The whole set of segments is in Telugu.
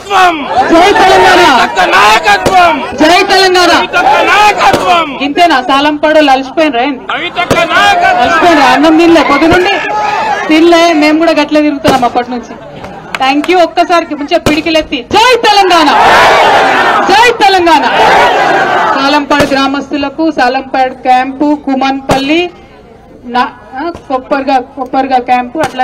నాయకత్వం జై తెలంగాణ కవితక్క నాయకత్వం జై తెలంగాణ కవితక్క నాయకత్వం ఇంతేనా సాలంపాడు అలసిపోయినరా ఏంది కవితక్క నాయకత్వం అలసిపోయినరా అన్నం తినలే పొద్దు నుండి తినలే మేము కూడా గట్లే తిరుగుతున్నాం అప్పటి నుంచి థ్యాంక్ యూ ఒక్కసారి మంచిగా పిడికిలెత్తి జై తెలంగాణ జై తెలంగాణ సాలంపాడు గ్రామస్తులకు సాలంపాడు క్యాంపు కుమన్పల్లి నా- ఆ, కొప్పర్గా కొప్పర్గా క్యాంపు అట్లా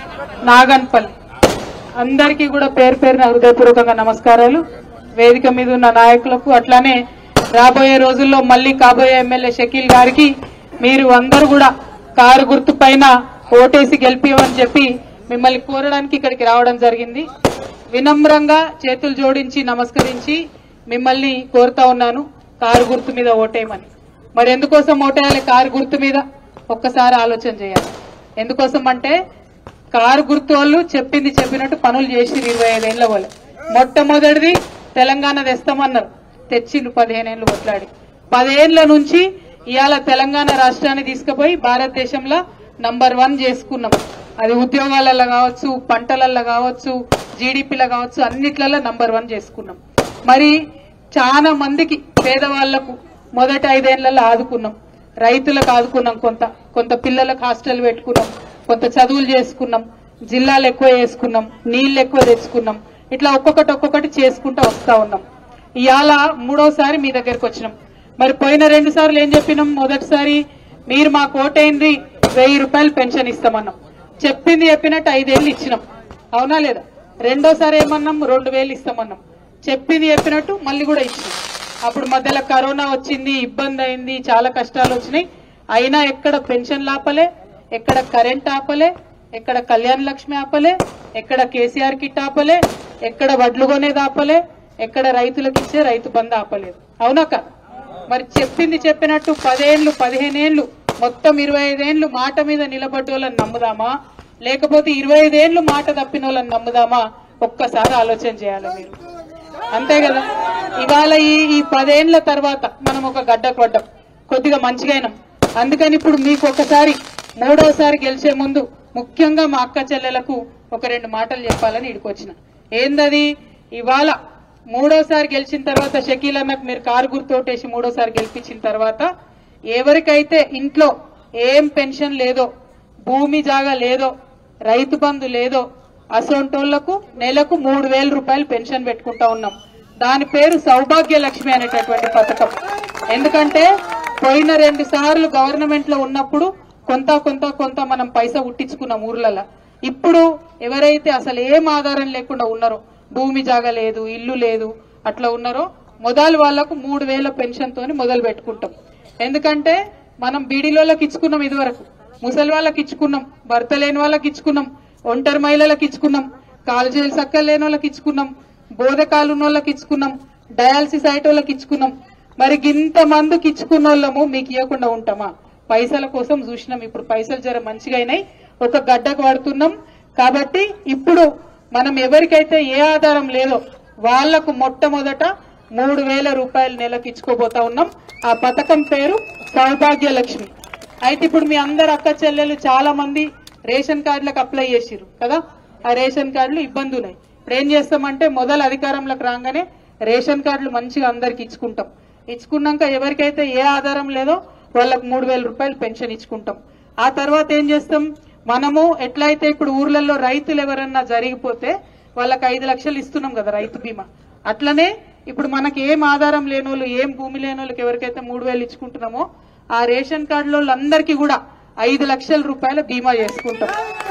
నాగన్పల్లి అందరికీ కూడా పేరు పేరున హృదయపూర్వకంగా నమస్కారాలు వేదిక మీద ఉన్న నాయకులకు అట్లానే రాబోయే రోజుల్లో మళ్ళీ కాబోయే ఎమ్మెల్యే షకీల్ గారికి మీరు అందరూ కూడా కారు గుర్తు పైన ఓటేసి గెలిపియమని చెప్పి మిమ్మల్ని కోరడానికి ఇక్కడికి రావడం జరిగింది వినమ్రంగా చేతులు జోడించి నమస్కరించి మిమ్మల్ని కోరుతా ఉన్నాను కారు గుర్తు మీద ఓటేయమని మరి ఎందుకోసం ఓటేయాలి కారు గుర్తు మీద ఒక్కసారి ఆలోచన చేయాలి ఎందుకోసం అంటే కారు గుర్తు వాళ్ళు చెప్పింది చెప్పినట్టు పనులు చేసి ఇరవై ఐదేళ్ల వాళ్ళు మొట్టమొదటిది తెలంగాణ తెస్తామన్నారు తెచ్చిండు పదిహేనేళ్లు కొట్లాడి పదేళ్ల నుంచి ఇవాళ తెలంగాణ రాష్ట్రాన్ని తీసుకుపోయి భారతదేశంలో నంబర్ వన్ చేసుకున్నాం అది ఉద్యోగాలలో కావచ్చు పంటలలో కావచ్చు జీడిపిలో కావచ్చు అన్నిట్లలో నంబర్ వన్ చేసుకున్నాం మరి చాలా మందికి పేదవాళ్లకు మొదటి ఐదేళ్లలో ఆదుకున్నాం రైతులకు ఆదుకున్నాం కొంత కొంత పిల్లలకు హాస్టల్ పెట్టుకున్నాం కొంత చదువులు చేసుకున్నాం జిల్లాలు ఎక్కువ చేసుకున్నాం నీళ్లు ఎక్కువ తెచ్చుకున్నాం ఇట్లా ఒక్కొక్కటి ఒక్కొక్కటి చేసుకుంటూ వస్తా ఉన్నాం ఇవాళ మూడోసారి మీ దగ్గరకు వచ్చినాం మరి పోయిన రెండు సార్లు ఏం చెప్పినాం మొదటిసారి మీరు మా కోటైంది వెయ్యి రూపాయలు పెన్షన్ ఇస్తామన్నాం చెప్పింది చెప్పినట్టు ఐదేళ్ళు ఇచ్చినాం అవునా లేదా రెండోసారి ఏమన్నాం రెండు వేలు ఇస్తామన్నాం చెప్పింది చెప్పినట్టు మళ్ళీ కూడా ఇచ్చినాం అప్పుడు మధ్యలో కరోనా వచ్చింది ఇబ్బంది అయింది చాలా కష్టాలు వచ్చినాయి అయినా ఎక్కడ పెన్షన్ ఆపలే ఎక్కడ కరెంట్ ఆపలే ఎక్కడ కళ్యాణ లక్ష్మి ఆపలే ఎక్కడ కేసీఆర్ కిట్ ఆపలే ఎక్కడ వడ్లు కొనేది ఆపలే ఎక్కడ రైతులకు ఇచ్చే రైతు బంధు ఆపలేదు అవునాక మరి చెప్పింది చెప్పినట్టు పదేళ్లు పదిహేనేళ్లు మొత్తం ఇరవై ఐదేళ్లు మాట మీద నిలబడ్డ వాళ్ళని నమ్ముదామా లేకపోతే ఇరవై ఐదేళ్లు మాట తప్పిన వాళ్ళని నమ్ముదామా ఒక్కసారి ఆలోచన చేయాలి మీరు అంతే కదా ఇవాళ ఈ ఈ పదేళ్ల తర్వాత మనం ఒక గడ్డకు పడ్డాం కొద్దిగా మంచిగా అయినాం అందుకని ఇప్పుడు మీకు ఒకసారి మూడోసారి గెలిచే ముందు ముఖ్యంగా మా అక్క చెల్లెలకు ఒక రెండు మాటలు చెప్పాలని ఇడికొచ్చిన ఏందది ఇవాళ మూడోసారి గెలిచిన తర్వాత షకీల్ అన్నకు మీరు కారు గుర్తోటేసి మూడోసారి గెలిపించిన తర్వాత ఎవరికైతే ఇంట్లో ఏం పెన్షన్ లేదో భూమి జాగా లేదో రైతు బంధు లేదో అసొంటోళ్లకు నెలకు మూడు వేల రూపాయలు పెన్షన్ పెట్టుకుంటా ఉన్నాం దాని పేరు సౌభాగ్య లక్ష్మి అనేటటువంటి పథకం ఎందుకంటే పోయిన రెండు సార్లు గవర్నమెంట్ లో ఉన్నప్పుడు కొంత కొంత కొంత మనం పైసా ఉట్టించుకున్నాం ఊర్లలో ఇప్పుడు ఎవరైతే అసలు ఏం ఆధారం లేకుండా ఉన్నారో భూమి జాగా లేదు ఇల్లు లేదు అట్లా ఉన్నారో మొదలు వాళ్లకు మూడు వేల పెన్షన్ తోని మొదలు పెట్టుకుంటాం ఎందుకంటే మనం బీడీలోకి ఇచ్చుకున్నాం ఇదివరకు ముసలి వాళ్ళకి ఇచ్చుకున్నాం భర్త లేని వాళ్ళకి ఇచ్చుకున్నాం ఒంటరి మహిళలకు ఇచ్చుకున్నాం కాలుజీలు సక్కలు లేని వాళ్ళకి ఇచ్చుకున్నాం బోధకాలు ఉన్న వాళ్ళకి ఇచ్చుకున్నాం డయాలసిస్ అయ్యే వాళ్ళకి ఇచ్చుకున్నాం మరి ఇంత మందికి ఇచ్చుకున్న వాళ్ళము మీకు ఇవ్వకుండా ఉంటామా పైసల కోసం చూసినాం ఇప్పుడు పైసలు జర మంచిగా అయినాయి ఒక గడ్డకు పడుతున్నాం కాబట్టి ఇప్పుడు మనం ఎవరికైతే ఏ ఆధారం లేదో వాళ్లకు మొట్టమొదట మూడు వేల రూపాయలు నెలకు ఇచ్చుకోబోతా ఉన్నాం ఆ పథకం పేరు సౌభాగ్య లక్ష్మి అయితే ఇప్పుడు మీ అందరు అక్క చెల్లెలు చాలా మంది రేషన్ కార్డులకు అప్లై చేసిరు కదా ఆ రేషన్ కార్డులు ఇబ్బంది ఉన్నాయి ఇప్పుడు ఏం చేస్తామంటే మొదలు అధికారంలోకి రాగానే రేషన్ కార్డులు మంచిగా అందరికి ఇచ్చుకుంటాం ఇచ్చుకున్నాక ఎవరికైతే ఏ ఆధారం లేదో వాళ్ళకి మూడు వేల రూపాయలు పెన్షన్ ఇచ్చుకుంటాం ఆ తర్వాత ఏం చేస్తాం మనము ఎట్లయితే ఇప్పుడు ఊర్లలో రైతులు ఎవరన్నా జరిగిపోతే వాళ్ళకి ఐదు లక్షలు ఇస్తున్నాం కదా రైతు బీమా అట్లనే ఇప్పుడు మనకి ఏం ఆధారం లేని వాళ్ళు ఏం భూమి లేని వాళ్ళకి ఎవరికైతే మూడు వేలు ఇచ్చుకుంటున్నామో ఆ రేషన్ కార్డులో అందరికీ కూడా ఐదు లక్షల రూపాయల బీమా చేసుకుంటాం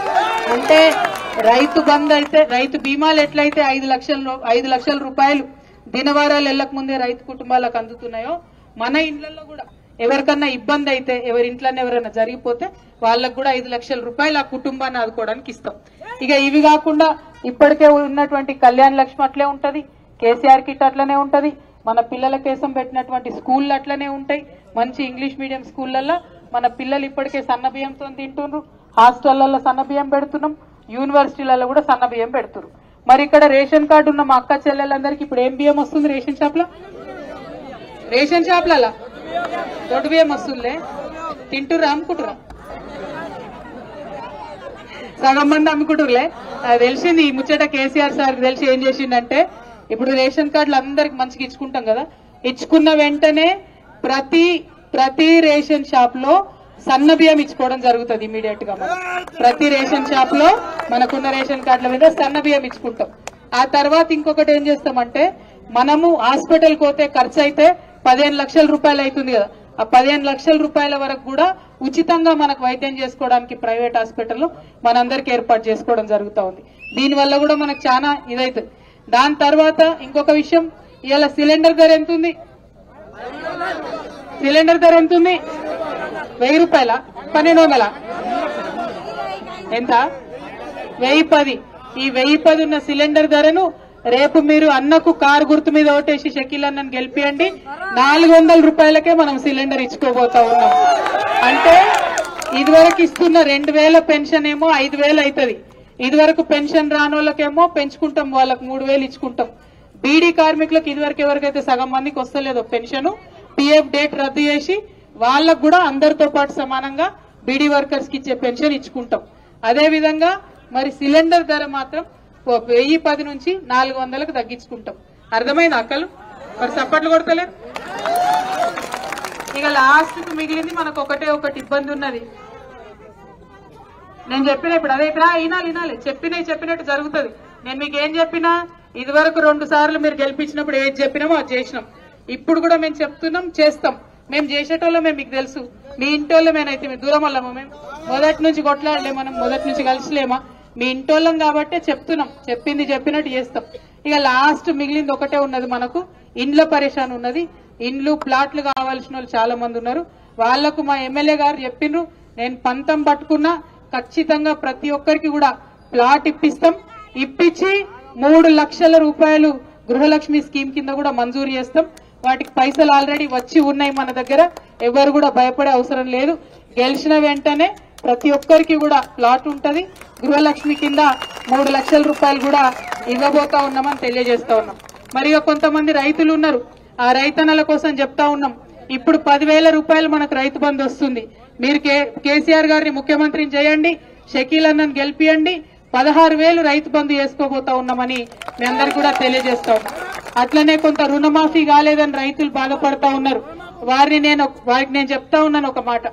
అంటే రైతు బంద్ అయితే రైతు బీమాలు ఎట్లయితే ఐదు లక్షల ఐదు లక్షల రూపాయలు దినవారాలు వెళ్ళక ముందే రైతు కుటుంబాలకు అందుతున్నాయో మన ఇండ్లలో కూడా ఎవరికన్నా ఇబ్బంది అయితే ఎవరి ఇంట్లోనే ఎవరైనా జరిగిపోతే వాళ్ళకు కూడా ఐదు లక్షల రూపాయలు ఆ కుటుంబాన్ని ఆదుకోవడానికి ఇస్తాం ఇక ఇవి కాకుండా ఇప్పటికే ఉన్నటువంటి కళ్యాణ లక్ష్మి అట్లే ఉంటది కేసీఆర్ కిట్ అట్లనే ఉంటది మన పిల్లల కేసం పెట్టినటువంటి స్కూళ్ళు అట్లనే ఉంటాయి మంచి ఇంగ్లీష్ మీడియం స్కూళ్ళల్లో మన పిల్లలు ఇప్పటికే సన్న బియ్యంతో తింటున్నారు హాస్టళ్లలో సన్న బియ్యం పెడుతున్నాం యూనివర్సిటీలలో కూడా సన్న బియ్యం పెడుతున్నారు మరి ఇక్కడ రేషన్ కార్డు ఉన్న మా అక్క చెల్లెలందరికీ ఇప్పుడు ఏం బియ్యం వస్తుంది రేషన్ షాప్ లో రేషన్ షాప్లలో దొడ్డు బియ్యం వస్తుందిలే తింటురా అమ్ముకుంటురా సగం మంది అమ్ముకుంటుర్లే అది తెలిసింది ఈ ముచ్చట కేసీఆర్ సార్ తెలిసి ఏం చేసిండంటే ఇప్పుడు రేషన్ కార్డులు అందరికి మంచిగా ఇచ్చుకుంటాం కదా ఇచ్చుకున్న వెంటనే ప్రతి ప్రతి రేషన్ షాప్ లో సన్న బియ్యం ఇచ్చుకోవడం జరుగుతుంది ఇమీడియట్ గా మనం. ప్రతి రేషన్ షాప్ లో మనకున్న రేషన్ కార్డుల మీద సన్న బియ్యం ఇచ్చుకుంటాం ఆ తర్వాత ఇంకొకటి ఏం చేస్తామంటే మనము హాస్పిటల్ పోతే ఖర్చు అయితే పదిహేను లక్షల రూపాయలు అవుతుంది కదా ఆ పదిహేను లక్షల రూపాయల వరకు కూడా ఉచితంగా మనకు వైద్యం చేసుకోవడానికి ప్రైవేట్ హాస్పిటల్ మనందరికి ఏర్పాటు చేసుకోవడం జరుగుతూ ఉంది దీనివల్ల కూడా మనకు చాలా ఇదైతుంది దాని తర్వాత ఇంకొక విషయం ఇవాళ సిలిండర్ ధర ఎంత ఉంది సిలిండర్ ధర ఎంత ఉంది వెయ్యి రూపాయల పన్నెండు వందల ఎంత వెయ్యి పది ఈ వెయ్యి పది ఉన్న సిలిండర్ ధరను రేపు మీరు అన్నకు కారు గుర్తు మీద ఓటేసి షకీల్ అన్నను గెలిపియండి నాలుగు వందల రూపాయలకే మనం సిలిండర్ ఇచ్చుకోబోతా ఉన్నాం అంటే ఇదివరకు ఇస్తున్న రెండు వేల పెన్షన్ ఏమో ఐదు వేలు అవుతుంది ఇదివరకు పెన్షన్ రాని వాళ్ళకేమో పెంచుకుంటాం వాళ్ళకి మూడు వేలు ఇచ్చుకుంటాం బీడీ కార్మికులకు ఇదివరకు ఎవరికైతే సగం మందికి వస్తలేదో పెన్షన్ పిఎఫ్ డేట్ రద్దు చేసి వాళ్ళకు కూడా అందరితో పాటు సమానంగా బీడీ వర్కర్స్ కి ఇచ్చే పెన్షన్ ఇచ్చుకుంటాం అదే విధంగా మరి సిలిండర్ ధర మాత్రం ఓ వెయ్యి పది నుంచి నాలుగు వందలకు తగ్గించుకుంటాం అర్థమైంది అక్కలు మరి సప్పట్లు కొడతలేరు ఇక లాస్ట్ కు మిగిలింది మనకు ఒకటే ఒకటి ఇబ్బంది ఉన్నది నేను చెప్పిన ఇప్పుడు అదే ఇక్కడ వినాలి వినాలి చెప్పినవి చెప్పినట్టు జరుగుతుంది నేను మీకు ఏం చెప్పినా ఇదివరకు రెండు సార్లు మీరు గెలిపించినప్పుడు ఏది చెప్పినామో అది చేసినాం ఇప్పుడు కూడా మేము చెప్తున్నాం చేస్తాం మేము చేసేటోళ్ళం మేము మీకు తెలుసు మీ ఇంటోళ్ళమేనైతే మీ దూరం వాళ్ళమా మేము మొదటి నుంచి కొట్లాడలే మనం మొదటి నుంచి కలిసిలేమా మీ ఇంటోళ్ళం కాబట్టే చెప్తున్నాం చెప్పింది చెప్పినట్టు చేస్తాం ఇక లాస్ట్ మిగిలింది ఒకటే ఉన్నది మనకు ఇండ్ల పరేషాన్ ఉన్నది ఇండ్లు ప్లాట్లు కావాల్సిన వాళ్ళు చాలా మంది ఉన్నారు వాళ్లకు మా ఎమ్మెల్యే గారు చెప్పిండ్రు నేను పంతం పట్టుకున్నా ఖచ్చితంగా ప్రతి ఒక్కరికి కూడా ప్లాట్ ఇప్పిస్తాం ఇప్పించి మూడు లక్షల రూపాయలు గృహలక్ష్మి స్కీమ్ కింద కూడా మంజూరు చేస్తాం వాటికి పైసలు ఆల్రెడీ వచ్చి ఉన్నాయి మన దగ్గర ఎవరు కూడా భయపడే అవసరం లేదు గెలిచిన వెంటనే ప్రతి ఒక్కరికి కూడా ప్లాట్ ఉంటది గృహలక్ష్మి కింద మూడు లక్షల రూపాయలు కూడా ఇవ్వబోతా ఉన్నామని తెలియజేస్తా ఉన్నాం మరి ఇక కొంతమంది రైతులు ఉన్నారు ఆ రైతన్నల కోసం చెప్తా ఉన్నాం ఇప్పుడు పదివేల రూపాయలు మనకు రైతు బంధు వస్తుంది మీరు కే- కేసీఆర్ గారిని ముఖ్యమంత్రిని చేయండి షకీల్ అన్నను గెలిపియండి పదహారు వేలు రైతు బంధు చేసుకోబోతా ఉన్నామని మీ అందరికి కూడా తెలియజేస్తా ఉన్నాం అట్లనే కొంత రుణమాఫీ కాలేదని రైతులు బాధపడతా ఉన్నారు వారిని నేను వారికి నేను చెప్తా ఉన్నాను ఒక మాట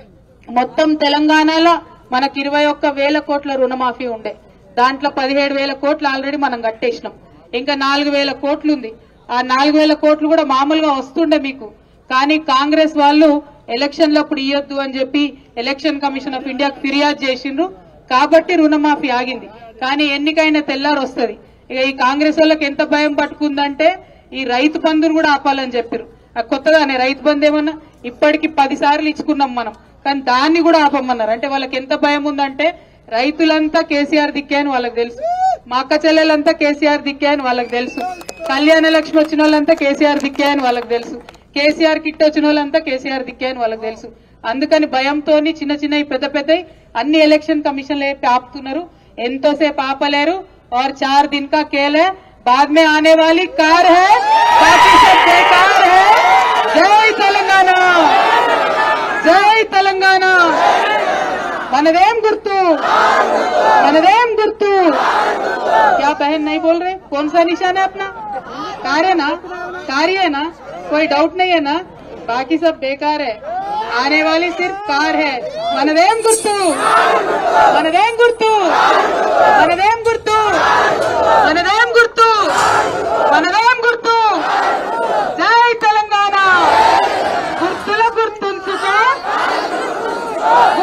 మొత్తం తెలంగాణలో మనకి ఇరవై ఒక్క వేల కోట్ల రుణమాఫీ ఉండే దాంట్లో పదిహేడు వేల కోట్లు ఆల్రెడీ మనం కట్టేసినాం ఇంకా నాలుగు వేల కోట్లు ఉంది ఆ నాలుగు వేల కోట్లు కూడా మామూలుగా వస్తుండే మీకు కానీ కాంగ్రెస్ వాళ్ళు ఎలక్షన్లప్పుడు ఇవ్వద్దు అని చెప్పి ఎలక్షన్ కమిషన్ ఆఫ్ ఇండియాకు ఫిర్యాదు చేసిండ్రు కాబట్టి రుణమాఫీ ఆగింది కానీ ఎన్నికైన తెల్లారు వస్తుంది ఇక ఈ కాంగ్రెస్ వాళ్ళకి ఎంత భయం పట్టుకుందంటే ఈ రైతు బంధును కూడా ఆపాలని చెప్పారు ఆ కొత్తగానే రైతు బంధు ఏమన్నా ఇప్పటికి పది సార్లు ఇచ్చుకున్నాం మనం కానీ దాన్ని కూడా ఆపమన్నారు అంటే వాళ్ళకి ఎంత భయం ఉందంటే రైతులంతా కేసీఆర్ దిక్కే అని వాళ్ళకి తెలుసు మా అక్క చెల్లెలంతా కేసీఆర్ దిక్కే అని వాళ్ళకి తెలుసు కళ్యాణ లక్ష్మి వచ్చిన వాళ్ళంతా కేసీఆర్ దిక్కే అని వాళ్ళకి తెలుసు కేసీఆర్ కిట్ వచ్చిన వాళ్ళంతా కేసీఆర్ దిక్కే అని వాళ్ళకి తెలుసు అందుకని భయంతోని చిన్న చిన్న పెద్ద పెద్ద అన్ని ఎలక్షన్ కమిషన్లు చెప్పి ఆపుతున్నారు ఎంతోసేపు ఆపలేరు और चार दिन का खेल है बाद में आने वाली कार है बाकी सब बेकार है जय तेलंगाना जय तेलंगाना మనదేం గుర్తు మనదేం గుర్తు क्या बहन नहीं बोल रहे कौन सा निशान है अपना कार है ना कार ही है ना कोई डाउट नहीं है ना बाकी सब बेकार है आने वाली सिर्फ कार है మనదేం గుర్తు మనదేం గుర్తు మనదేం గుర్తు మనదేం గుర్తు మనదేం గుర్తు జై తెలంగాణ గుర్తుల గుర్తుంచుకో